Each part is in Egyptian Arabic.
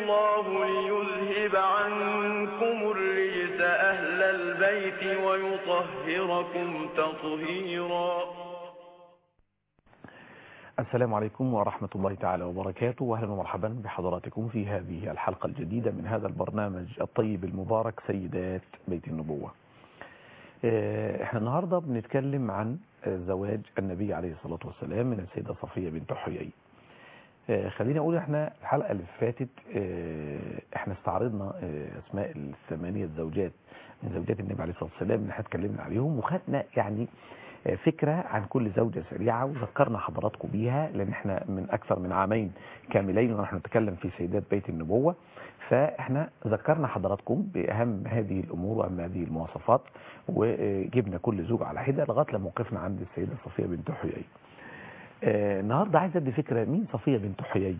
الله ليذهب عنكم الرجس أهل البيت ويطهركم تطهيرا السلام عليكم ورحمة الله تعالى وبركاته وأهلا ومرحبا بحضراتكم في هذه الحلقة الجديدة من هذا البرنامج الطيب المبارك سيدات بيت النبوة احنا النهاردة بنتكلم عن زواج النبي عليه الصلاة والسلام من السيدة صفية بنت حيي خليني اقول احنا الحلقة اللي فاتت احنا استعرضنا اسماء الثمانية زوجات من زوجات النبي عليه الصلاة والسلام اللي احنا اتكلمنا عليهم وخدنا يعني فكرة عن كل زوجة سريعة وذكرنا حضراتكم بيها لان احنا من اكثر من عامين كاملين ونحن نتكلم في سيدات بيت النبوة فاحنا ذكرنا حضراتكم باهم هذه الامور واهم هذه المواصفات وجبنا كل زوج على حدة لغاية لما وقفنا عند السيدة صفية بنت حيي آه النهاردة عايز ادي فكرة مين صفية بنت حيي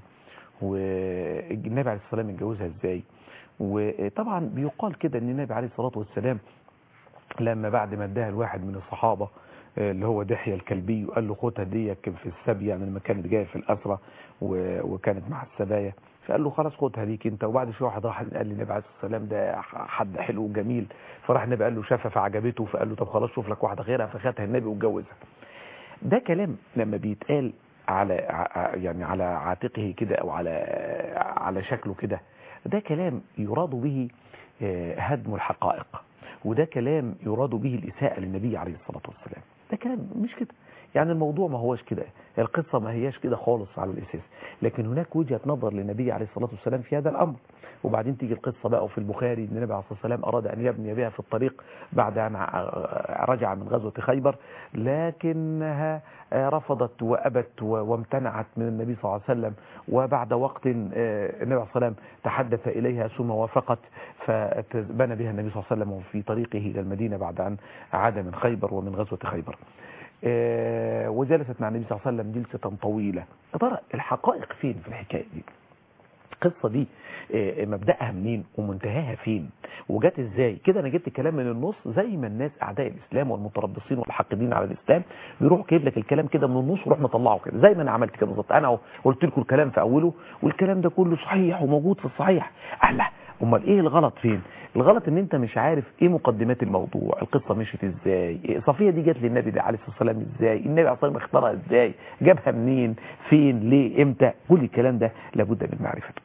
والنبي عليه الصلاة والسلام اتجوزها ازاي وطبعا بيقال كده ان النبي عليه الصلاة والسلام لما بعد ما اداها الواحد من الصحابة اللي هو دحية الكلبي وقال له خدها دي في السبي يعني لما كانت جايه في الأسرة وكانت مع السبايا فقال له خلاص خدها ليك انت وبعد شويه واحد راح قال للنبي عليه الصلاه والسلام ده حد حلو وجميل فراح النبي قال له شافها فعجبته فقال له طب خلاص شوف لك واحده غيرها فخدها النبي واتجوزها ده كلام لما بيتقال على يعني على عاتقه كده او على على شكله كده ده كلام يراد به هدم الحقائق وده كلام يراد به الإساءة للنبي عليه الصلاة والسلام ده كلام مش كده يعني الموضوع ما هوش كده القصة ما هياش كده خالص على الأساس لكن هناك وجهة نظر للنبي عليه الصلاة والسلام في هذا الأمر وبعدين تيجي القصة بقى في البخاري ان النبي عليه الصلاة والسلام أراد أن يبني بها في الطريق بعد أن رجع من غزوة خيبر لكنها رفضت وأبت وامتنعت من النبي صلى الله عليه وسلم وبعد وقت النبي عليه الصلاة والسلام تحدث إليها ثم وافقت فبنى بها النبي صلى الله عليه وسلم في طريقه إلى المدينة بعد أن عاد من خيبر ومن غزوة خيبر وجلست مع النبي صلى الله عليه وسلم جلسة طويلة ترى الحقائق فين في الحكاية دي القصة دي مبدأها منين ومنتهاها فين وجات ازاي كده انا جبت الكلام من النص زي ما الناس اعداء الاسلام والمتربصين والحاقدين على الاسلام بيروحوا جايب لك الكلام كده من النص ويروح مطلعه كده زي ما انا عملت كده بالظبط انا قلت لكم الكلام في اوله والكلام ده كله صحيح وموجود في الصحيح الله امال ايه الغلط فين الغلط ان انت مش عارف ايه مقدمات الموضوع القصه مشيت ازاي صفيه دي جت للنبي عليه الصلاه والسلام ازاي النبي عليه الصلاه والسلام اختارها ازاي جابها منين فين ليه امتى كل الكلام ده لابد من معرفته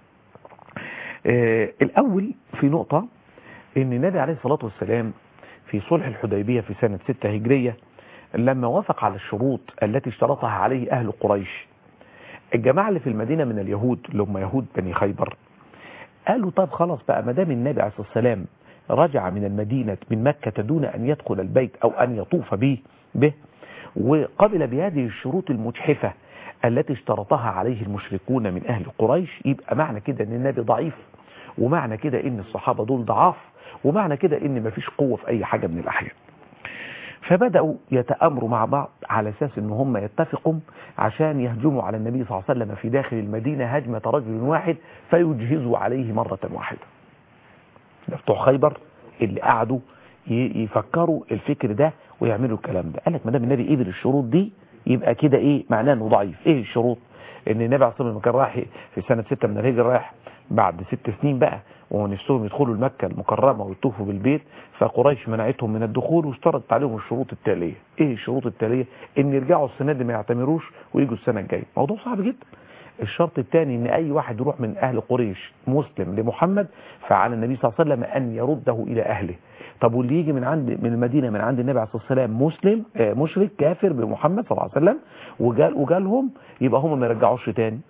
آه الاول في نقطه ان النبي عليه الصلاه والسلام في صلح الحديبيه في سنه 6 هجريه لما وافق على الشروط التي اشترطها عليه اهل قريش الجماعه اللي في المدينه من اليهود اللي هم يهود بني خيبر قالوا طب خلاص بقى ما دام النبي عليه الصلاه والسلام رجع من المدينة من مكة دون أن يدخل البيت أو أن يطوف به به وقبل بهذه الشروط المجحفة التي اشترطها عليه المشركون من أهل قريش يبقى معنى كده أن النبي ضعيف ومعنى كده أن الصحابة دول ضعاف ومعنى كده أن مفيش قوة في أي حاجة من الأحيان فبدأوا يتأمروا مع بعض على أساس أن هم يتفقوا عشان يهجموا على النبي صلى الله عليه وسلم في داخل المدينة هجمة رجل واحد فيجهزوا عليه مرة واحدة ده بتوع خيبر اللي قعدوا يفكروا الفكر ده ويعملوا الكلام ده قال لك ما دام النبي قبل الشروط دي يبقى كده ايه معناه انه ضعيف ايه الشروط ان النبي عليه الصلاه والسلام كان رايح في سنه 6 من الهجره رايح بعد ست سنين بقى ونفسهم يدخلوا المكة المكرمة ويطوفوا بالبيت فقريش منعتهم من الدخول واشترطت عليهم الشروط التالية ايه الشروط التالية ان يرجعوا السنة دي ما يعتمروش ويجوا السنة الجاية موضوع صعب جدا الشرط الثاني ان اي واحد يروح من اهل قريش مسلم لمحمد فعلى النبي صلى الله عليه وسلم ان يرده الى اهله طب واللي يجي من عند من المدينة من عند النبي عليه الصلاة والسلام مسلم مشرك كافر بمحمد صلى الله عليه وسلم وجال وجالهم يبقى هم ما يرجعوش تاني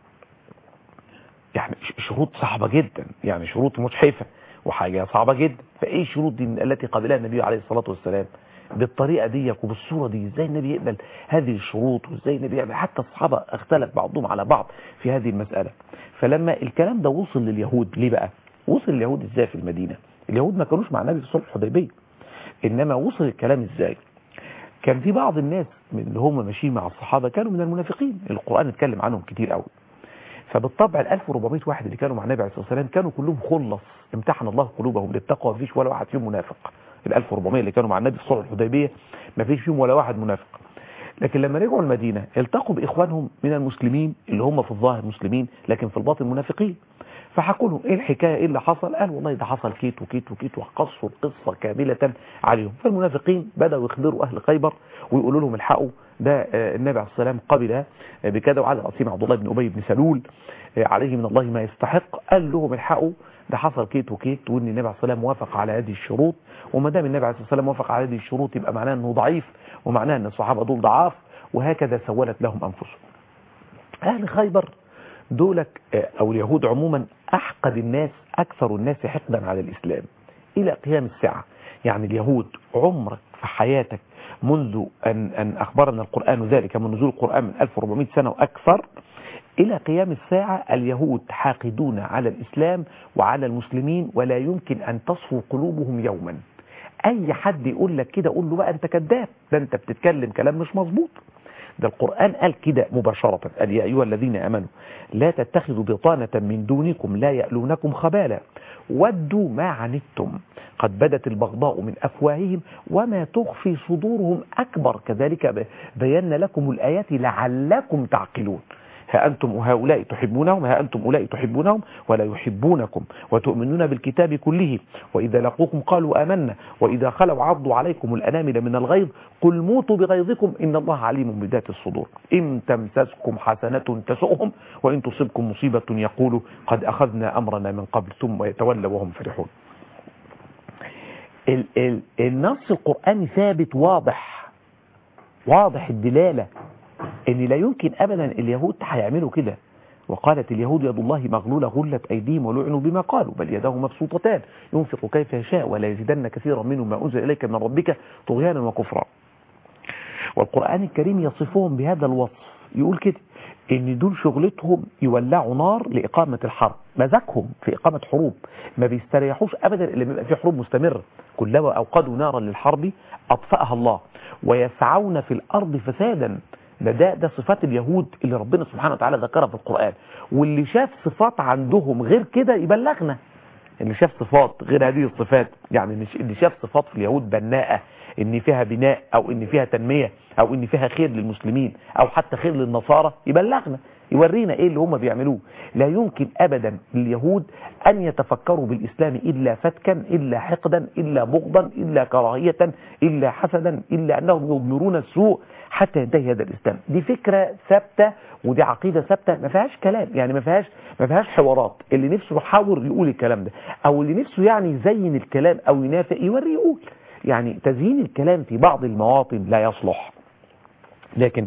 يعني شروط صعبة جدا يعني شروط مجحفة وحاجة صعبة جدا فايه الشروط دي التي قبلها النبي عليه الصلاة والسلام بالطريقة دي وبالصورة دي ازاي النبي يقبل هذه الشروط وازاي النبي يقبل حتى الصحابة اختلف بعضهم على بعض في هذه المسألة فلما الكلام ده وصل لليهود ليه بقى وصل اليهود ازاي في المدينة اليهود ما كانوش مع النبي في صلح الحديبية انما وصل الكلام ازاي كان في بعض الناس من اللي هم ماشيين مع الصحابة كانوا من المنافقين القرآن اتكلم عنهم كتير قوي فبالطبع ال 1400 واحد اللي كانوا مع النبي عليه الصلاه والسلام كانوا كلهم خلص امتحن الله قلوبهم للتقوى مفيش ولا واحد فيهم منافق ال 1400 اللي كانوا مع النبي في صلح الحديبيه مفيش فيهم ولا واحد منافق لكن لما رجعوا المدينه التقوا باخوانهم من المسلمين اللي هم في الظاهر مسلمين لكن في الباطن منافقين فحكوا لهم ايه الحكايه ايه اللي حصل قال والله ده حصل كيت وكيت وكيت وقصوا القصه كامله عليهم فالمنافقين بداوا يخبروا اهل خيبر ويقولوا لهم الحقوا ده آه، النبي عليه الصلاه والسلام قبل آه، بكذا وعلى راسهم عبد الله بن ابي بن سلول آه، عليه من الله ما يستحق قال لهم الحقوا ده حصل كيت وكيت وان النبي عليه الصلاه والسلام وافق على هذه الشروط وما دام النبي عليه الصلاه والسلام وافق على هذه الشروط يبقى معناه انه ضعيف ومعناه ان الصحابه دول ضعاف وهكذا سولت لهم انفسهم اهل خيبر دولك آه، او اليهود عموما احقد الناس اكثر الناس حقدا على الاسلام الى قيام الساعه يعني اليهود عمرك في حياتك منذ ان ان اخبرنا القران ذلك من نزول القران من 1400 سنه واكثر إلى قيام الساعة اليهود حاقدون على الإسلام وعلى المسلمين ولا يمكن أن تصفو قلوبهم يوما أي حد يقول لك كده قول له بقى أنت كذاب ده أنت بتتكلم كلام مش مظبوط ده القرآن قال كده مباشرة قال يا أيها الذين أمنوا لا تتخذوا بطانة من دونكم لا يألونكم خبالا ودوا ما عنتم قد بدت البغضاء من أفواههم وما تخفي صدورهم أكبر كذلك ب- بينا لكم الآيات لعلكم تعقلون ها أنتم هؤلاء تحبونهم ها أنتم أولئك تحبونهم ولا يحبونكم وتؤمنون بالكتاب كله وإذا لقوكم قالوا آمنا وإذا خلوا عضوا عليكم الأنامل من الغيظ قل موتوا بغيظكم إن الله عليم بذات الصدور إن تمسسكم حسنة تسؤهم وإن تصبكم مصيبة يقولوا قد أخذنا أمرنا من قبل ثم يتولوا وهم فرحون ال ال النص القرآني ثابت واضح واضح الدلالة ان لا يمكن ابدا اليهود هيعملوا كده وقالت اليهود يد الله مغلولة غلت أيديهم ولعنوا بما قالوا بل يداه مبسوطتان ينفق كيف يشاء ولا يزيدن كثيرا منهم ما أنزل إليك من ربك طغيانا وكفرا والقرآن الكريم يصفهم بهذا الوصف يقول كده ان دول شغلتهم يولعوا نار لإقامة الحرب مزاجهم في إقامة حروب ما بيستريحوش أبدا إلا لما يبقى في حروب مستمرة كلما أوقدوا نارا للحرب أطفأها الله ويسعون في الأرض فسادا ده ده ده صفات اليهود اللي ربنا سبحانه وتعالى ذكرها في القرآن واللي شاف صفات عندهم غير كده يبلغنا اللي شاف صفات غير هذه الصفات يعني اللي شاف صفات في اليهود بناءة ان فيها بناء او ان فيها تنمية او ان فيها خير للمسلمين او حتى خير للنصارى يبلغنا يورينا ايه اللي هم بيعملوه لا يمكن ابدا لليهود ان يتفكروا بالاسلام الا فتكا الا حقدا الا بغضا الا كراهية الا حسدا الا انهم يضمرون السوء حتى ينتهي هذا الاسلام دي فكرة ثابتة ودي عقيدة ثابتة ما فيهاش كلام يعني ما فيهاش ما فيهاش حوارات اللي نفسه يحاور يقول الكلام ده او اللي نفسه يعني يزين الكلام او ينافق يوري يقول يعني تزيين الكلام في بعض المواطن لا يصلح لكن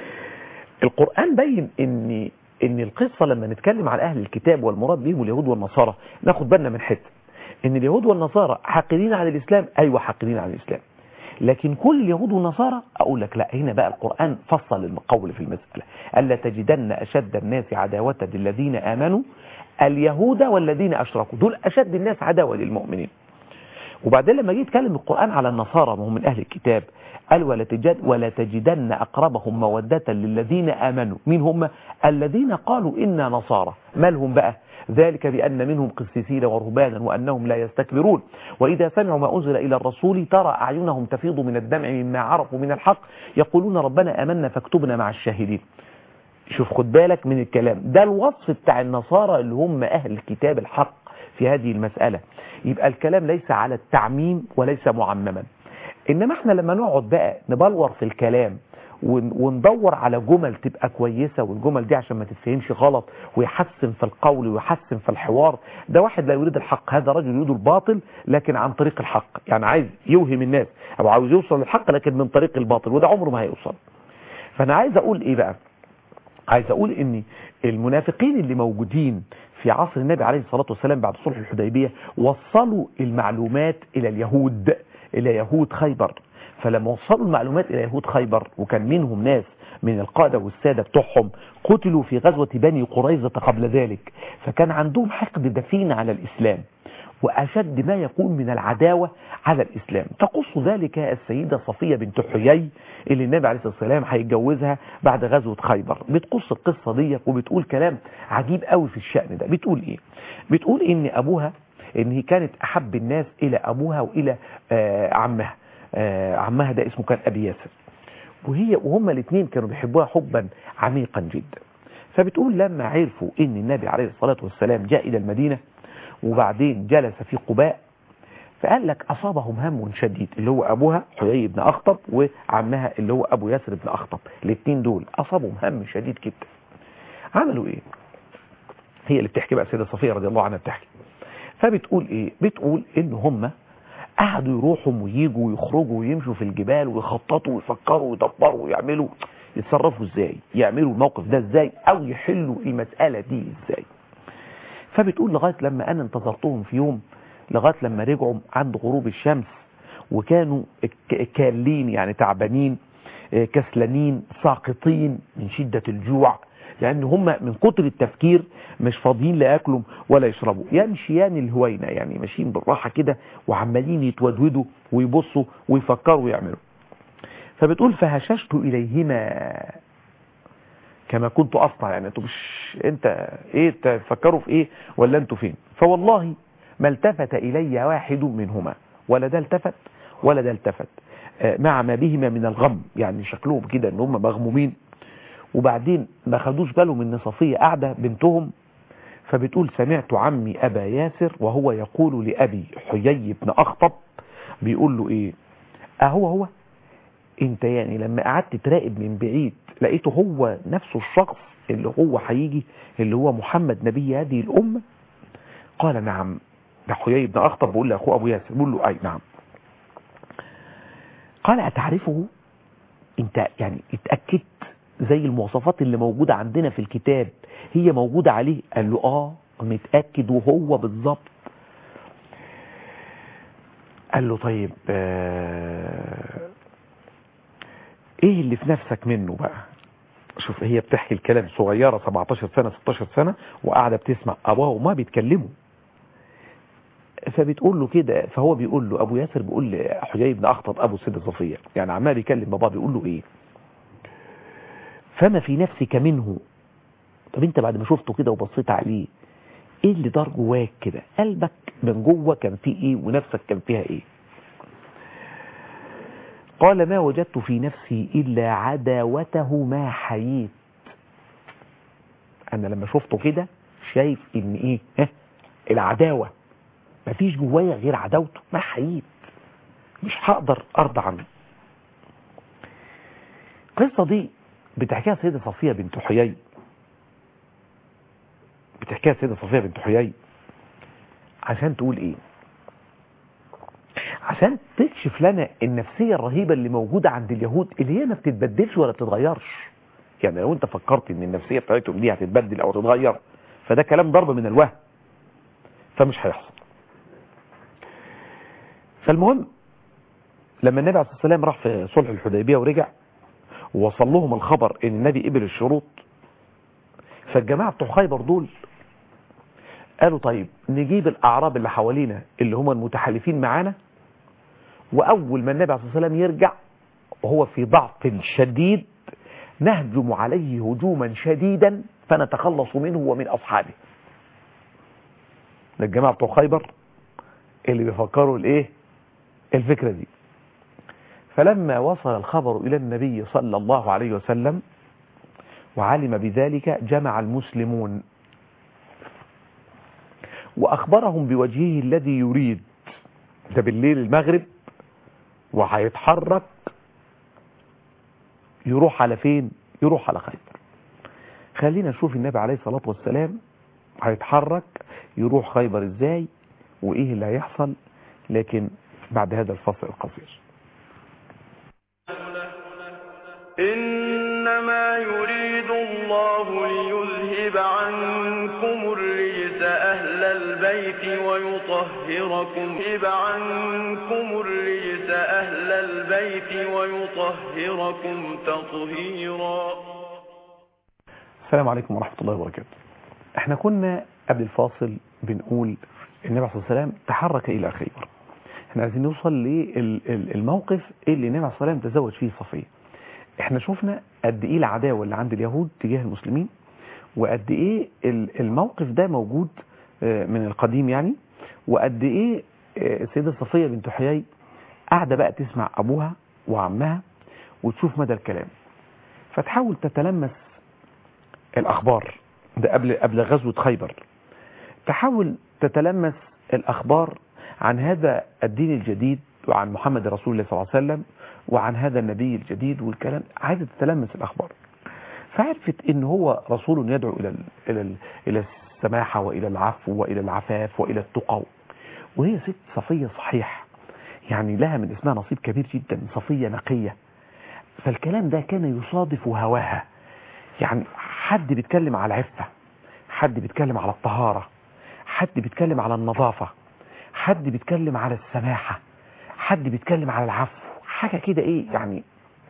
القرآن بين ان ان القصة لما نتكلم على اهل الكتاب والمراد بهم اليهود والنصارى ناخد بالنا من حته ان اليهود والنصارى حاقدين على الاسلام ايوه حاقدين على الاسلام لكن كل اليهود والنصارى اقول لك لا هنا بقى القرآن فصل القول في المسألة الا تجدن اشد الناس عداوة للذين امنوا اليهود والذين اشركوا دول اشد الناس عداوة للمؤمنين وبعدين لما جه يتكلم القرآن على النصارى وهم من أهل الكتاب قال ولا, تجد ولا تجدن أقربهم مودة للذين آمنوا مين هم الذين قالوا إنا نصارى مالهم بقى ذلك بأن منهم قسيسين ورهبانا وأنهم لا يستكبرون وإذا سمعوا ما أنزل إلى الرسول ترى أعينهم تفيض من الدمع مما عرفوا من الحق يقولون ربنا أمنا فاكتبنا مع الشاهدين شوف خد بالك من الكلام ده الوصف بتاع النصارى اللي هم أهل الكتاب الحق في هذه المسألة يبقى الكلام ليس على التعميم وليس معمما إنما احنا لما نقعد بقى نبلور في الكلام وندور على جمل تبقى كويسة والجمل دي عشان ما تتفهمش غلط ويحسن في القول ويحسن في الحوار ده واحد لا يريد الحق هذا رجل يريد الباطل لكن عن طريق الحق يعني عايز يوهم الناس او عاوز يوصل للحق لكن من طريق الباطل وده عمره ما هيوصل فانا عايز اقول ايه بقى عايز اقول ان المنافقين اللي موجودين في عصر النبي عليه الصلاة والسلام بعد صلح الحديبية وصلوا المعلومات إلى اليهود إلى يهود خيبر فلما وصلوا المعلومات إلى يهود خيبر وكان منهم ناس من القادة والسادة بتوعهم قتلوا في غزوة بني قريظة قبل ذلك فكان عندهم حقد دفين على الإسلام وأشد ما يكون من العداوة على الإسلام تقص ذلك السيدة صفية بنت حيي اللي النبي عليه الصلاة والسلام هيتجوزها بعد غزوة خيبر بتقص القصة دي وبتقول كلام عجيب قوي في الشأن ده بتقول إيه بتقول إن أبوها إن هي كانت أحب الناس إلى أبوها وإلى آه عمها آه عمها ده اسمه كان أبي ياسر وهي وهما الاثنين كانوا بيحبوها حبا عميقا جدا فبتقول لما عرفوا ان النبي عليه الصلاة والسلام جاء الى المدينة وبعدين جلس في قباء فقال لك أصابهم هم شديد اللي هو أبوها حيي بن أخطب وعمها اللي هو أبو ياسر بن أخطب الاثنين دول أصابهم هم شديد جدا عملوا إيه هي اللي بتحكي بقى السيدة صفية رضي الله عنها بتحكي فبتقول إيه بتقول إن هم قعدوا يروحوا وييجوا ويخرجوا ويمشوا في الجبال ويخططوا ويفكروا ويدبروا ويعملوا يتصرفوا ازاي يعملوا الموقف ده ازاي او يحلوا المسألة دي ازاي فبتقول لغاية لما انا انتظرتهم في يوم لغاية لما رجعوا عند غروب الشمس وكانوا كالين يعني تعبانين كسلانين ساقطين من شدة الجوع لأن هم من كتر التفكير مش فاضيين لا ياكلوا ولا يشربوا يمشيان الهوينة يعني ماشيين بالراحة كده وعمالين يتودودوا ويبصوا ويفكروا ويعملوا فبتقول فهششت إليهما كما كنت أصنع يعني انتوا مش انت ايه تفكروا في ايه ولا انتوا فين فوالله ما التفت إلي واحد منهما ولا ده التفت ولا ده التفت مع ما بهما من الغم يعني شكلهم كده ان هم مغمومين وبعدين ما خدوش بالهم ان صفية قاعدة بنتهم فبتقول سمعت عمي أبا ياسر وهو يقول لأبي حيي بن أخطب بيقول له إيه أهو هو انت يعني لما قعدت تراقب من بعيد لقيته هو نفسه الشخص اللي هو هيجي اللي هو محمد نبي هذه الأمة قال نعم ده حيي بن أخطب بيقول لأخوه أبو ياسر بيقول له أي نعم قال أتعرفه انت يعني اتأكدت زي المواصفات اللي موجودة عندنا في الكتاب هي موجودة عليه قال له اه متأكد وهو بالظبط قال له طيب آه ايه اللي في نفسك منه بقى شوف هي بتحكي الكلام صغيرة 17 سنة 16 سنة وقاعدة بتسمع ابوها وما بيتكلموا فبتقول له كده فهو بيقول له ابو ياسر بيقول لحجي بن اخطب ابو السيدة صفية يعني عمال يكلم باباه بيقول له ايه فما في نفسك منه طب انت بعد ما شفته كده وبصيت عليه ايه اللي دار جواك كده قلبك من جوه كان فيه ايه ونفسك كان فيها ايه قال ما وجدت في نفسي الا عداوته ما حييت انا لما شفته كده شايف ان ايه ها العداوة مفيش جوايا غير عداوته ما حييت مش هقدر ارضى عنه القصة دي بتحكيها السيدة صفية بنت حيي بتحكيها السيدة صفية بنت حيي عشان تقول ايه عشان تكشف لنا النفسية الرهيبة اللي موجودة عند اليهود اللي هي ما بتتبدلش ولا بتتغيرش يعني لو انت فكرت ان النفسية بتاعتهم دي هتتبدل او تتغير فده كلام ضرب من الوهم فمش هيحصل فالمهم لما النبي عليه الصلاة والسلام راح في صلح الحديبية ورجع ووصل لهم الخبر ان النبي قبل الشروط فالجماعة بتوع خيبر دول قالوا طيب نجيب الاعراب اللي حوالينا اللي هم المتحالفين معانا واول ما النبي عليه الصلاة والسلام يرجع وهو في ضعف شديد نهجم عليه هجوما شديدا فنتخلص منه ومن اصحابه ده الجماعة بتوع خيبر اللي بيفكروا الايه الفكرة دي فلما وصل الخبر إلى النبي صلى الله عليه وسلم وعلم بذلك جمع المسلمون وأخبرهم بوجهه الذي يريد ده بالليل المغرب وهيتحرك يروح على فين يروح على خيبر خلينا نشوف النبي عليه الصلاة والسلام هيتحرك يروح خيبر ازاي وايه اللي هيحصل لكن بعد هذا الفصل القصير إنما يريد الله ليذهب عنكم الرجس أهل البيت ويطهركم يذهب عنكم الرجس أهل البيت ويطهركم تطهيرا السلام عليكم ورحمة الله وبركاته احنا كنا قبل الفاصل بنقول النبي عليه الصلاة والسلام تحرك إلى خيبر احنا عايزين نوصل للموقف اللي النبي عليه الصلاة والسلام تزوج فيه صفية احنا شفنا قد ايه العداوة اللي عند اليهود تجاه المسلمين وقد ايه الموقف ده موجود من القديم يعني وقد ايه السيدة صفية بنت حيي قاعدة بقى تسمع ابوها وعمها وتشوف مدى الكلام فتحاول تتلمس الأخبار ده قبل قبل غزوة خيبر تحاول تتلمس الأخبار عن هذا الدين الجديد وعن محمد رسول الله صلى الله عليه وسلم وعن هذا النبي الجديد والكلام عايزة تتلمس الأخبار فعرفت ان هو رسول يدعو الى ال الى ال الى السماحه والى العفو والى العفاف والى التقى وهي ست صفيه صحيح يعني لها من اسمها نصيب كبير جدا صفيه نقيه فالكلام ده كان يصادف هواها يعني حد بيتكلم على العفه حد بيتكلم على الطهاره حد بيتكلم على النظافه حد بيتكلم على السماحه حد بيتكلم على العفو حاجه كده ايه يعني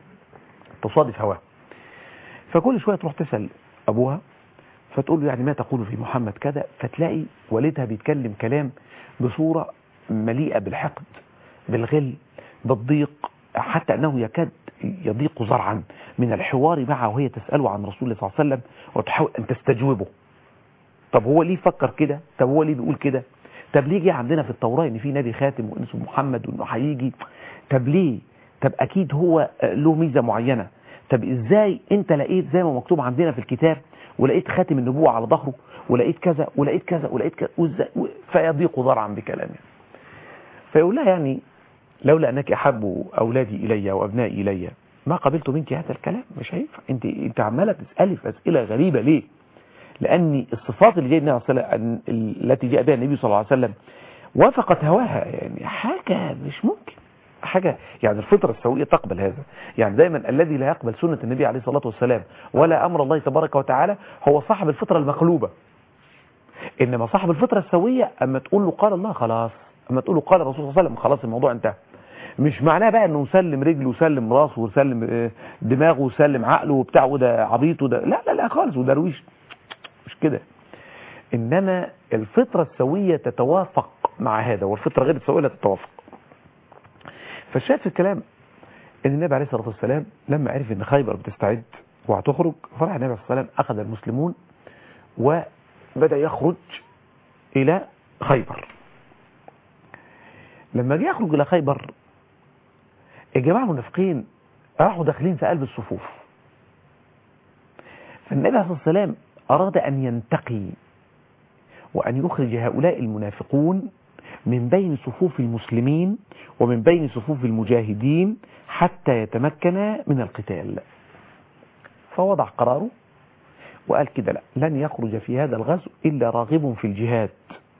تصادف هواها فكل شوية تروح تسأل أبوها فتقول له يعني ما تقول في محمد كذا فتلاقي والدها بيتكلم كلام بصورة مليئة بالحقد بالغل بالضيق حتى أنه يكاد يضيق زرعا من الحوار معها وهي تسأله عن رسول الله صلى الله عليه وسلم وتحاول أن تستجوبه طب هو ليه فكر كده طب هو ليه بيقول كده طب ليه جه عندنا في التوراة ان في نبي خاتم وان اسمه محمد وانه هيجي طب ليه طب اكيد هو له ميزة معينة طب ازاي انت لقيت زي ما مكتوب عندنا في الكتاب ولقيت خاتم النبوة على ظهره ولقيت كذا ولقيت كذا ولقيت كذا وازاي فيضيق ذرعا بكلامه فيقول لها يعني لولا انك احب اولادي الي وابنائي الي ما قبلت منك هذا الكلام مش هينفع انت انت عماله تسالي في اسئله غريبه ليه لان الصفات اللي جاء النبي التي جاء بها النبي صلى الله عليه وسلم وافقت هواها يعني حاجه مش ممكن حاجة يعني الفطرة السوية تقبل هذا يعني دايما الذي لا يقبل سنة النبي عليه الصلاة والسلام ولا أمر الله تبارك وتعالى هو صاحب الفطرة المقلوبة إنما صاحب الفطرة السوية أما تقول له قال الله خلاص أما تقول له قال الرسول صلى الله عليه وسلم خلاص الموضوع انتهى مش معناه بقى انه يسلم رجله ويسلم راسه ويسلم دماغه ويسلم عقله وبتاع وده عبيط وده لا لا لا خالص ودرويش مش كده انما الفطرة السوية تتوافق مع هذا والفطرة غير السوية لا تتوافق فالشاهد في الكلام ان النبي عليه الصلاة والسلام لما عرف ان خيبر بتستعد وهتخرج فرح النبي عليه الصلاة والسلام اخذ المسلمون وبدأ يخرج الى خيبر لما جه يخرج الى خيبر الجماعة المنافقين راحوا داخلين في قلب الصفوف فالنبي عليه الصلاة والسلام أراد أن ينتقي وأن يخرج هؤلاء المنافقون من بين صفوف المسلمين ومن بين صفوف المجاهدين حتى يتمكن من القتال فوضع قراره وقال كده لا لن يخرج في هذا الغزو إلا راغب في الجهاد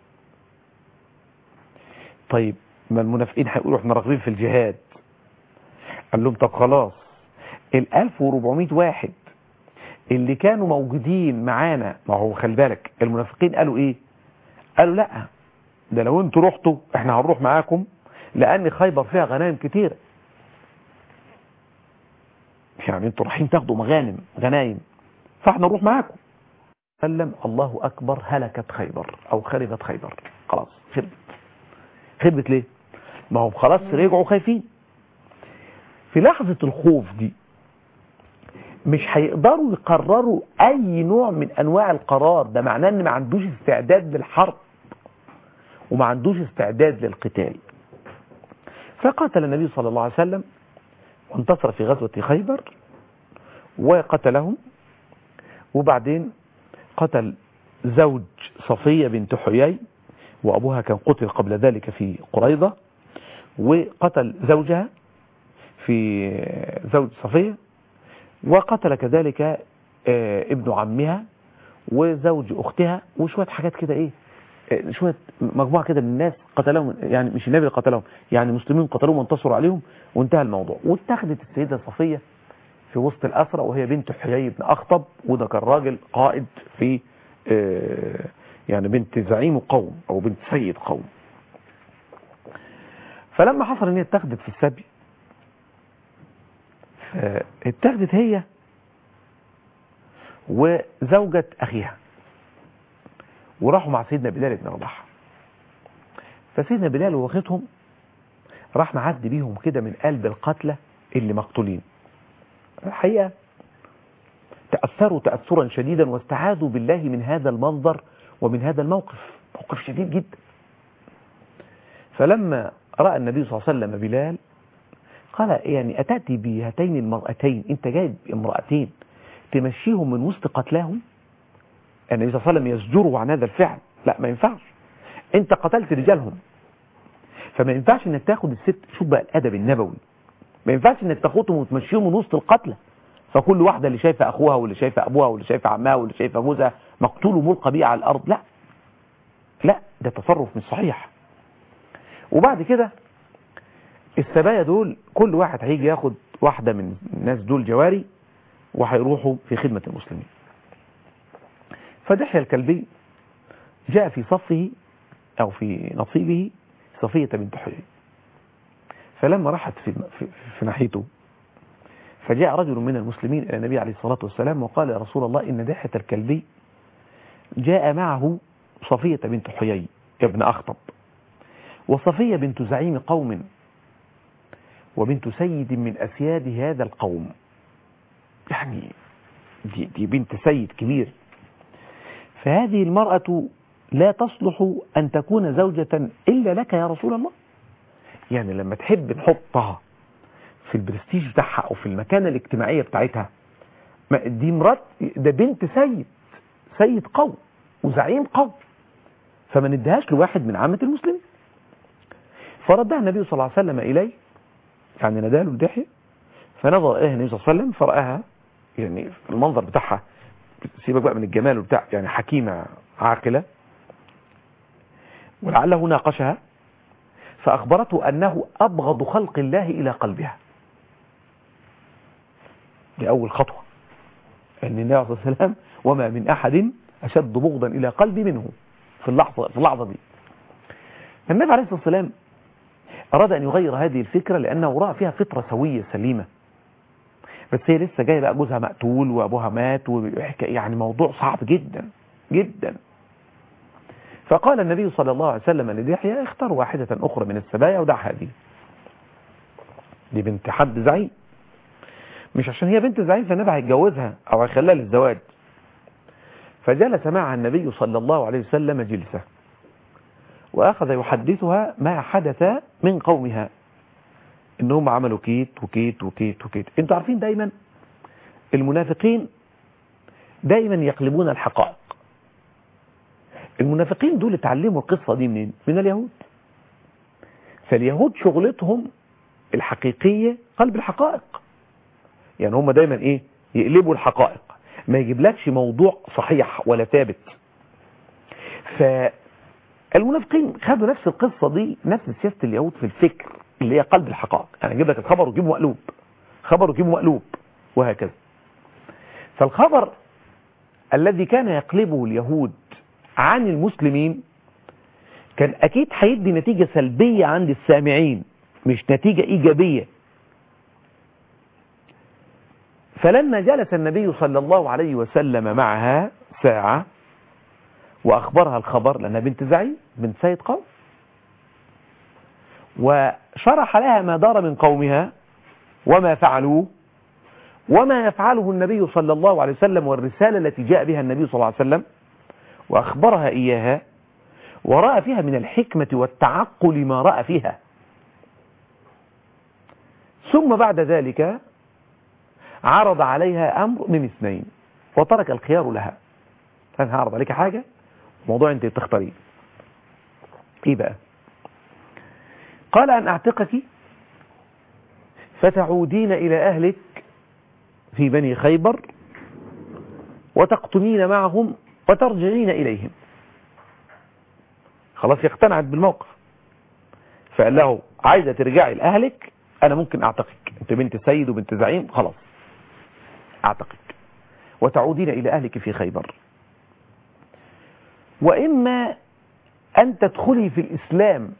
طيب ما المنافقين هيقولوا احنا راغبين في الجهاد قال لهم طب خلاص ال 1400 واحد اللي كانوا موجودين معانا ما هو خلي بالك المنافقين قالوا ايه قالوا لا ده لو انتوا رحتوا احنا هنروح معاكم لان خيبر فيها غنائم كتيرة يعني انتوا رايحين تاخدوا مغانم غنايم فاحنا نروح معاكم سلم الله اكبر هلكت خيبر او خربت خيبر خلاص خربت خربت ليه ما هم خلاص رجعوا خايفين في لحظة الخوف دي مش هيقدروا يقرروا اي نوع من انواع القرار ده معناه ان ما عندوش استعداد للحرب وما عندوش استعداد للقتال فقاتل النبي صلى الله عليه وسلم وانتصر في غزوة خيبر وقتلهم وبعدين قتل زوج صفية بنت حيي وأبوها كان قتل قبل ذلك في قريضة وقتل زوجها في زوج صفية وقتل كذلك ابن عمها وزوج أختها وشوية حاجات كده إيه شوية مجموعة كده من الناس قتلهم يعني مش النبي اللي قتلهم يعني المسلمين قتلوهم وانتصروا عليهم وانتهى الموضوع واتخذت السيدة صفية في وسط الأسرة وهي بنت حيي بن أخطب وده كان راجل قائد في يعني بنت زعيم قوم أو بنت سيد قوم فلما حصل ان هي اتخذت في السبي اتخذت هي وزوجة أخيها وراحوا مع سيدنا بلال بن رباح فسيدنا بلال واخدهم راح معدي بيهم كده من قلب القتلى اللي مقتولين الحقيقة تأثروا تأثرا شديدا واستعاذوا بالله من هذا المنظر ومن هذا الموقف موقف شديد جدا فلما رأى النبي صلى الله عليه وسلم بلال قال يعني أتأتي بهاتين المرأتين أنت جايب امرأتين تمشيهم من وسط قتلاهم النبي صلى الله عليه وسلم يزجره عن هذا الفعل لا ما ينفعش انت قتلت رجالهم فما ينفعش انك تاخد الست شوف بقى الادب النبوي ما ينفعش انك تاخدهم وتمشيهم من وسط القتلى فكل واحدة اللي شايفة اخوها واللي شايفة ابوها واللي شايفة عمها واللي شايفة جوزها مقتول وملقى بيه على الارض لا لا ده تصرف مش صحيح وبعد كده السبايا دول كل واحد هيجي ياخد واحدة من الناس دول جواري وهيروحوا في خدمة المسلمين فدحية الكلبي جاء في صفه أو في نصيبه صفية بنت حيي فلما راحت في, في, في ناحيته فجاء رجل من المسلمين إلى النبي عليه الصلاة والسلام وقال يا رسول الله إن دحية الكلبي جاء معه صفية بنت حيي ابن أخطب وصفية بنت زعيم قوم وبنت سيد من أسياد هذا القوم يعني دي, دي بنت سيد كبير فهذه المرأة لا تصلح أن تكون زوجة إلا لك يا رسول الله يعني لما تحب نحطها في البرستيج بتاعها أو في المكانة الاجتماعية بتاعتها دي مرات ده بنت سيد سيد قوم وزعيم قوم فما نديهاش لواحد من عامة المسلمين فردها النبي صلى الله عليه وسلم إليه يعني نداله الدحية فنظر إليها النبي صلى الله عليه وسلم فرآها يعني المنظر بتاعها سيبك بقى من الجمال وبتاع يعني حكيمة عاقلة ولعله ناقشها فأخبرته أنه أبغض خلق الله إلى قلبها دي أول خطوة أن النبي صلى الله عليه وسلم وما من أحد أشد بغضا إلى قلبي منه في اللحظة, في اللحظة دي النبي عليه الصلاة والسلام أراد أن يغير هذه الفكرة لأنه رأى فيها فطرة سوية سليمة بس هي لسه جايه بقى جوزها مقتول وابوها مات يعني موضوع صعب جدا جدا فقال النبي صلى الله عليه وسلم لدحية اختار واحدة أخرى من السبايا ودع هذه دي بنت حد زعيم مش عشان هي بنت زعيم فالنبي هيتجوزها أو هيخليها للزواج فجلس معها النبي صلى الله عليه وسلم جلسة وأخذ يحدثها ما حدث من قومها ان هم عملوا كيت وكيت وكيت وكيت انتوا عارفين دايما المنافقين دايما يقلبون الحقائق المنافقين دول اتعلموا القصة دي منين من اليهود فاليهود شغلتهم الحقيقية قلب الحقائق يعني هم دايما ايه يقلبوا الحقائق ما يجيبلكش موضوع صحيح ولا ثابت فالمنافقين خدوا نفس القصة دي نفس سياسة اليهود في الفكر اللي هي قلب الحقائق يعني اجيب لك الخبر وجيبه مقلوب خبر وجيبه مقلوب وهكذا فالخبر الذي كان يقلبه اليهود عن المسلمين كان اكيد هيدي نتيجة سلبية عند السامعين مش نتيجة ايجابية فلما جلس النبي صلى الله عليه وسلم معها ساعة واخبرها الخبر لانها بنت زعيم بنت سيد قوم وشرح لها ما دار من قومها وما فعلوه وما يفعله النبي صلى الله عليه وسلم والرسالة التي جاء بها النبي صلى الله عليه وسلم وأخبرها إياها ورأى فيها من الحكمة والتعقل ما رأى فيها ثم بعد ذلك عرض عليها أمر من اثنين وترك الخيار لها أنا هعرض عليك حاجة موضوع أنت تختاريه إيه بقى قال أن أعتقك فتعودين إلى أهلك في بني خيبر وتقتنين معهم وترجعين إليهم خلاص اقتنعت بالموقف فقال له عايزة ترجعي لأهلك أنا ممكن أعتقك أنت بنت سيد وبنت زعيم خلاص أعتقك وتعودين إلى أهلك في خيبر وإما أن تدخلي في الإسلام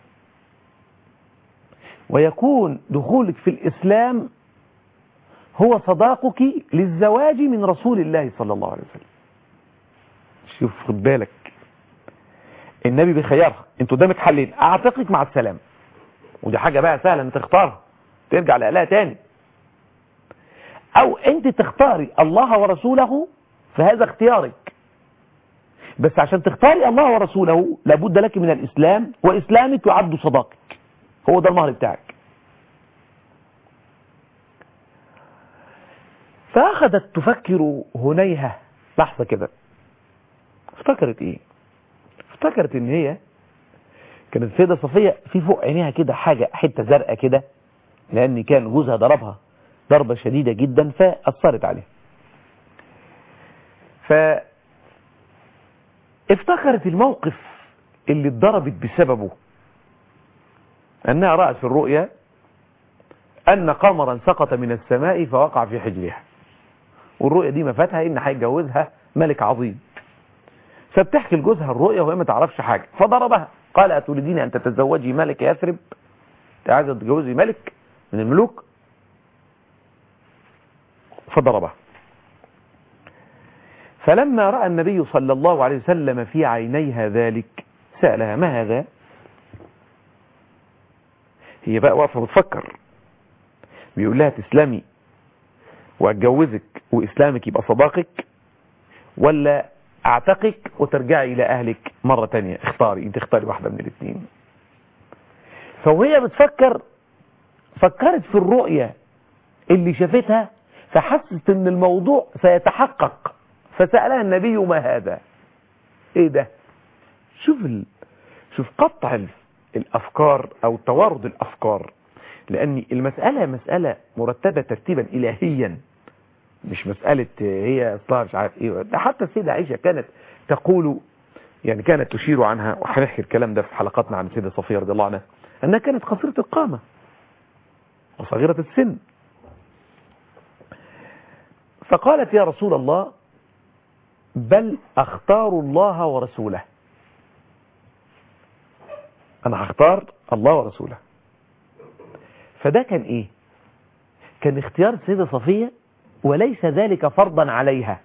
ويكون دخولك في الإسلام هو صداقك للزواج من رسول الله صلى الله عليه وسلم شوف خد بالك النبي بيخيرها انت قدامك حلين اعتقك مع السلام ودي حاجة بقى سهلة ان تختارها ترجع لأهلها تاني او انت تختاري الله ورسوله فهذا اختيارك بس عشان تختاري الله ورسوله لابد لك من الاسلام واسلامك يعد صداقك هو ده المهر بتاعك فأخذت تفكر هنيهة لحظة كده افتكرت ايه افتكرت ان هي كانت السيدة صفية في فوق عينيها كده حاجة حتة زرقاء كده لأن كان جوزها ضربها ضربة شديدة جدا فأثرت عليه فافتكرت الموقف اللي اتضربت بسببه أنها رأت في الرؤيا أن قمرا سقط من السماء فوقع في حجرها والرؤيا دي مفاتها إن هيتجوزها ملك عظيم فبتحكي لجوزها الرؤيا وهي ما تعرفش حاجة فضربها قال أتريدين أن تتزوجي ملك يثرب أنت عايزة تتجوزي ملك من الملوك فضربها فلما رأى النبي صلى الله عليه وسلم في عينيها ذلك سألها ما هذا هي بقى واقفة بتفكر بيقول لها تسلمي واتجوزك وإسلامك يبقى صداقك ولا اعتقك وترجعي إلى أهلك مرة تانية اختاري انت اختاري واحدة من الاثنين فوهي بتفكر فكرت في الرؤية اللي شافتها فحست ان الموضوع سيتحقق فسألها النبي ما هذا ايه ده شوف ال... شوف قطع ال... الافكار او توارد الافكار لان المسألة مسألة مرتبة ترتيبا الهيا مش مسألة هي اصلا مش عارف ايه ده حتى السيدة عائشة كانت تقول يعني كانت تشير عنها وهنحكي الكلام ده في حلقاتنا عن السيدة صفية رضي الله عنها انها كانت قصيرة القامة وصغيرة السن فقالت يا رسول الله بل اختار الله ورسوله انا هختار الله ورسوله فده كان ايه كان اختيار السيدة صفية وليس ذلك فرضا عليها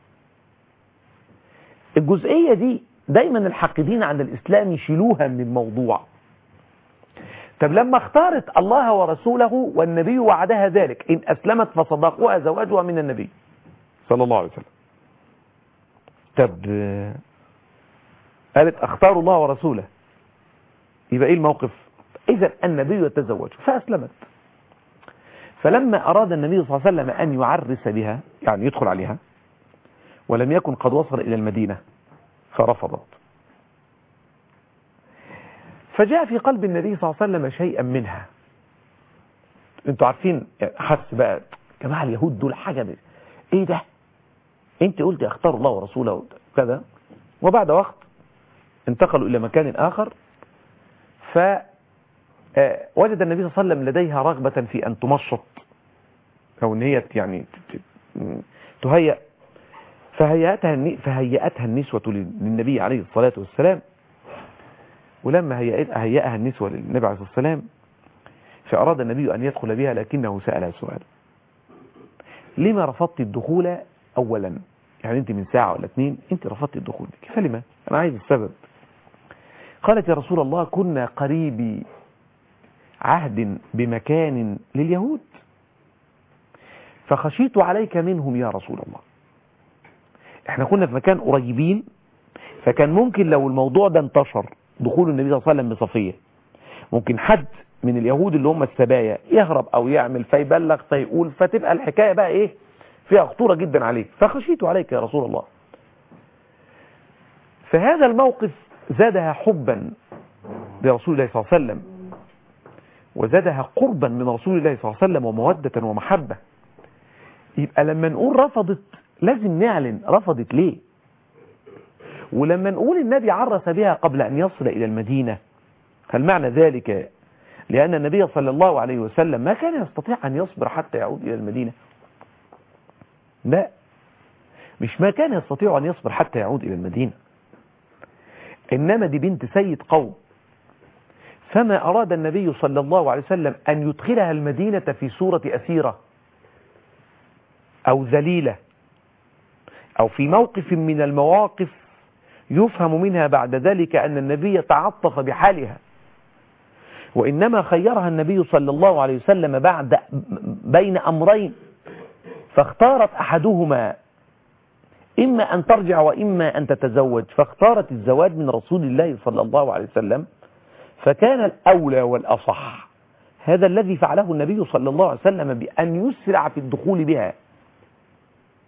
الجزئية دي دايما الحاقدين عن الإسلام يشيلوها من الموضوع طب لما اختارت الله ورسوله والنبي وعدها ذلك إن أسلمت فصداقها زواجها من النبي صلى الله عليه وسلم طب قالت اختار الله ورسوله يبقى ايه الموقف اذا النبي يتزوج فاسلمت فلما اراد النبي صلى الله عليه وسلم ان يعرس بها يعني يدخل عليها ولم يكن قد وصل الى المدينة فرفضت فجاء في قلب النبي صلى الله عليه وسلم شيئا منها انتوا عارفين حس بقى جماعة اليهود دول حاجة بي. ايه ده انت قلت اختار الله ورسوله كذا وبعد وقت انتقلوا الى مكان اخر فوجد النبي صلى الله عليه وسلم لديها رغبة في ان تمشط او ان هي يعني تهيأ فهيأتها فهيأتها النسوة للنبي عليه الصلاة والسلام ولما هيأها النسوة للنبي عليه الصلاة والسلام فأراد النبي أن يدخل بها لكنه سألها سؤال لما رفضت الدخول أولا يعني أنت من ساعة ولا اثنين أنت رفضت الدخول كيف لما أنا عايز السبب قالت يا رسول الله كنا قريب عهد بمكان لليهود فخشيت عليك منهم يا رسول الله احنا كنا في مكان قريبين فكان ممكن لو الموضوع ده انتشر دخول النبي صلى الله عليه وسلم بصفية ممكن حد من اليهود اللي هم السبايا يهرب او يعمل فيبلغ فيقول فتبقى الحكاية بقى ايه فيها خطورة جدا عليك فخشيت عليك يا رسول الله فهذا الموقف زادها حبا لرسول الله صلى الله عليه وسلم وزادها قربا من رسول الله صلى الله عليه وسلم ومودة ومحبة يبقى لما نقول رفضت لازم نعلن رفضت ليه ولما نقول النبي عرس بها قبل أن يصل إلى المدينة هل معنى ذلك لأن النبي صلى الله عليه وسلم ما كان يستطيع أن يصبر حتى يعود إلى المدينة لا مش ما كان يستطيع أن يصبر حتى يعود إلى المدينة إنما دي بنت سيد قوم فما أراد النبي صلى الله عليه وسلم أن يدخلها المدينة في صورة أسيرة أو ذليلة أو في موقف من المواقف يفهم منها بعد ذلك أن النبي تعطف بحالها وإنما خيرها النبي صلى الله عليه وسلم بعد بين أمرين فاختارت أحدهما إما أن ترجع وإما أن تتزوج فاختارت الزواج من رسول الله صلى الله عليه وسلم فكان الأولى والأصح هذا الذي فعله النبي صلى الله عليه وسلم بأن يسرع في الدخول بها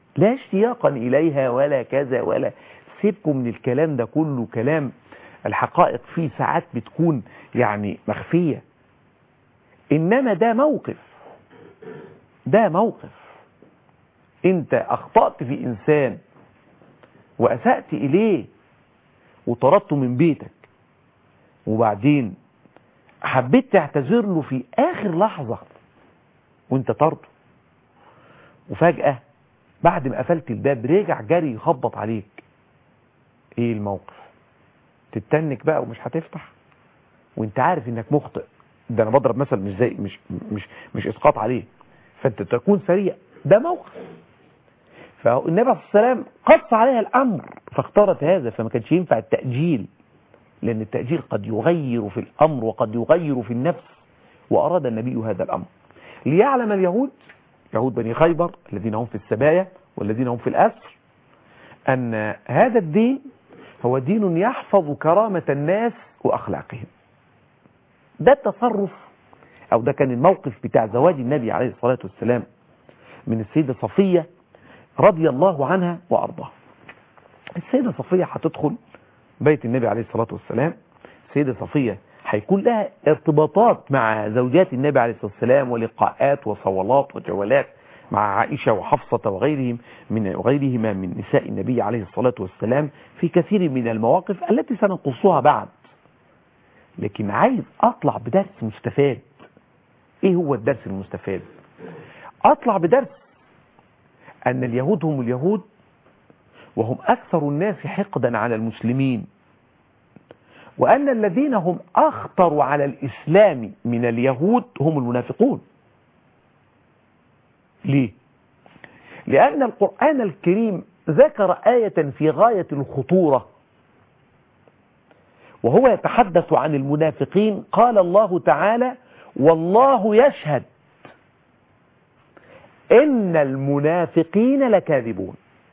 لا اشتياقا إليها ولا كذا ولا سيبكم من الكلام ده كله كلام الحقائق فيه ساعات بتكون يعني مخفية إنما ده موقف ده موقف انت اخطأت في انسان واسأت اليه وطردته من بيتك وبعدين حبيت تعتذر له في اخر لحظة وانت طرده وفجأة بعد ما قفلت الباب رجع جري يخبط عليك ايه الموقف تتنك بقى ومش هتفتح وانت عارف انك مخطئ ده انا بضرب مثل مش زي مش مش مش اسقاط عليه فانت تكون سريع ده موقف فالنبي عليه الصلاه والسلام قص عليها الامر فاختارت هذا فما كانش ينفع التاجيل لان التاجيل قد يغير في الامر وقد يغير في النفس واراد النبي هذا الامر ليعلم اليهود يهود بني خيبر الذين هم في السبايا والذين هم في الاسر ان هذا الدين هو دين يحفظ كرامه الناس واخلاقهم ده التصرف او ده كان الموقف بتاع زواج النبي عليه الصلاة والسلام من السيدة صفية رضي الله عنها وارضاها السيدة صفية هتدخل بيت النبي عليه الصلاة والسلام السيدة صفية هيكون لها ارتباطات مع زوجات النبي عليه الصلاة والسلام ولقاءات وصولات وجولات مع عائشة وحفصة وغيرهم من وغيرهما من نساء النبي عليه الصلاة والسلام في كثير من المواقف التي سنقصها بعد لكن عايز اطلع بدرس مستفاد ايه هو الدرس المستفاد اطلع بدرس ان اليهود هم اليهود وهم اكثر الناس حقدا على المسلمين وان الذين هم اخطر على الاسلام من اليهود هم المنافقون ليه لان القرآن الكريم ذكر آية في غاية الخطورة وهو يتحدث عن المنافقين قال الله تعالى والله يشهد إن المنافقين لكاذبون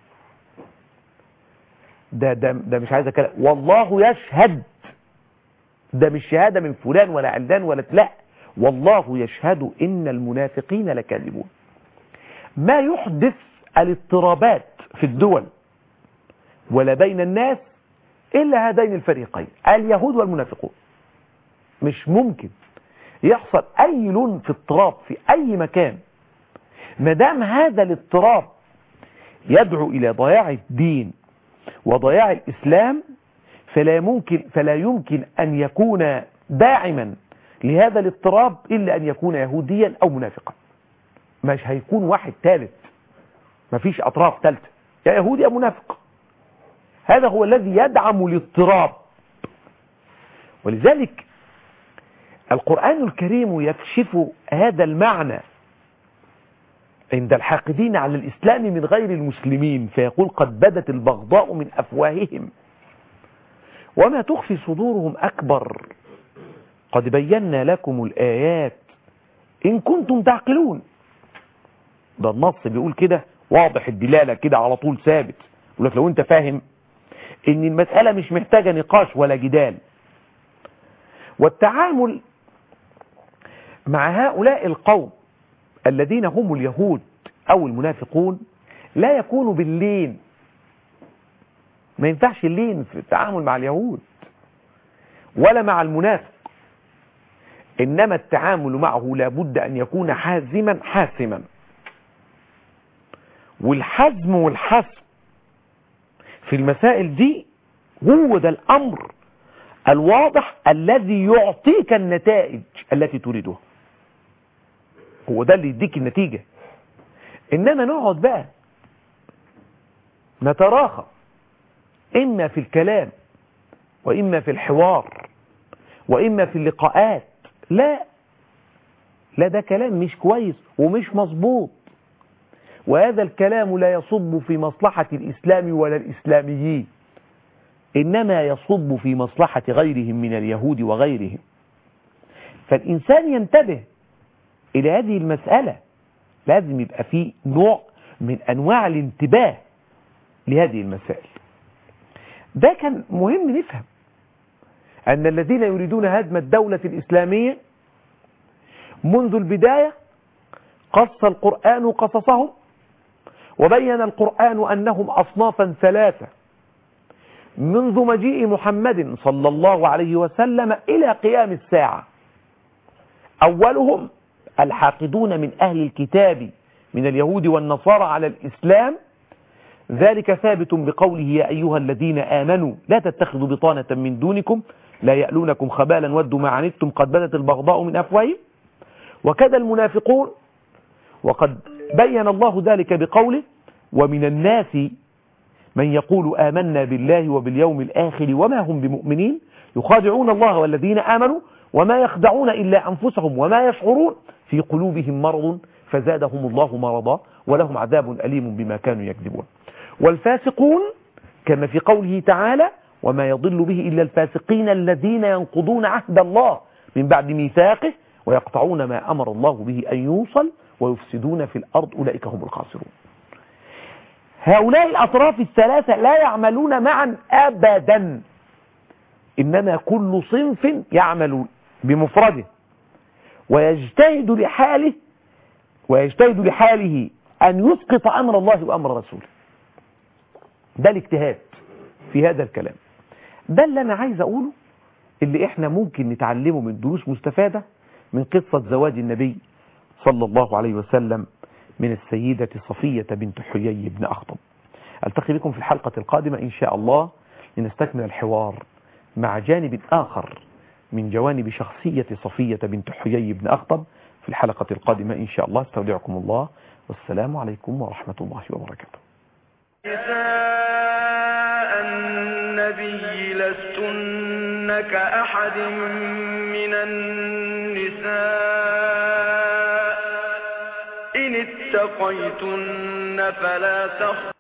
ده, ده, ده مش عايز كلام والله يشهد ده مش شهادة من فلان ولا علان ولا لا والله يشهد إن المنافقين لكاذبون ما يحدث الاضطرابات في الدول ولا بين الناس إلا هذين الفريقين اليهود والمنافقون مش ممكن يحصل أي لون في اضطراب في أي مكان ما دام هذا الاضطراب يدعو إلى ضياع الدين وضياع الإسلام فلا ممكن فلا يمكن أن يكون داعما لهذا الاضطراب إلا أن يكون يهوديا أو منافقا مش هيكون واحد ثالث مفيش أطراف ثالثة يا يهودي يا منافق هذا هو الذي يدعم الاضطراب ولذلك القرآن الكريم يكشف هذا المعنى عند الحاقدين على الإسلام من غير المسلمين فيقول قد بدت البغضاء من أفواههم وما تخفي صدورهم أكبر قد بينا لكم الآيات إن كنتم تعقلون ده النص بيقول كده واضح الدلالة كده على طول ثابت يقول لك لو انت فاهم ان المسألة مش محتاجة نقاش ولا جدال والتعامل مع هؤلاء القوم الذين هم اليهود او المنافقون لا يكون باللين ما ينفعش اللين في التعامل مع اليهود ولا مع المنافق انما التعامل معه لابد ان يكون حازما حاسما والحزم والحسم في المسائل دي هو ده الامر الواضح الذي يعطيك النتائج التي تريدها هو ده اللي يديك النتيجة انما نقعد بقى نتراخى اما في الكلام واما في الحوار واما في اللقاءات لا لا ده كلام مش كويس ومش مظبوط وهذا الكلام لا يصب في مصلحة الإسلام ولا الإسلاميين إنما يصب في مصلحة غيرهم من اليهود وغيرهم فالإنسان ينتبه إلى هذه المسألة لازم يبقى فيه نوع من أنواع الانتباه لهذه المسائل ده كان مهم نفهم أن الذين يريدون هدم الدولة الإسلامية منذ البداية قص القرآن قصصهم وبين القرآن أنهم أصنافا ثلاثة منذ مجيء محمد صلى الله عليه وسلم إلى قيام الساعة أولهم الحاقدون من أهل الكتاب من اليهود والنصارى على الإسلام ذلك ثابت بقوله يا أيها الذين آمنوا لا تتخذوا بطانة من دونكم لا يألونكم خبالا ودوا ما عنتم قد بدت البغضاء من أفواههم وكذا المنافقون وقد بين الله ذلك بقوله ومن الناس من يقول آمنا بالله وباليوم الآخر وما هم بمؤمنين يخادعون الله والذين آمنوا وما يخدعون إلا أنفسهم وما يشعرون في قلوبهم مرض فزادهم الله مرضا ولهم عذاب أليم بما كانوا يكذبون والفاسقون كما في قوله تعالى وما يضل به إلا الفاسقين الذين ينقضون عهد الله من بعد ميثاقه ويقطعون ما أمر الله به أن يوصل ويفسدون في الأرض أولئك هم الخاسرون هؤلاء الأطراف الثلاثة لا يعملون معا أبدا إنما كل صنف يعمل بمفرده ويجتهد لحاله ويجتهد لحاله أن يسقط أمر الله وأمر رسوله ده الاجتهاد في هذا الكلام ده اللي أنا عايز أقوله اللي إحنا ممكن نتعلمه من دروس مستفادة من قصة زواج النبي صلى الله عليه وسلم من السيدة صفية بنت حيي بن أخطب ألتقي بكم في الحلقة القادمة إن شاء الله لنستكمل الحوار مع جانب آخر من جوانب شخصية صفية بنت حيي بن أخطب في الحلقة القادمة إن شاء الله استودعكم الله والسلام عليكم ورحمة الله وبركاته نساء النبي لستن كأحد من النساء إن اتقيتن فلا تخ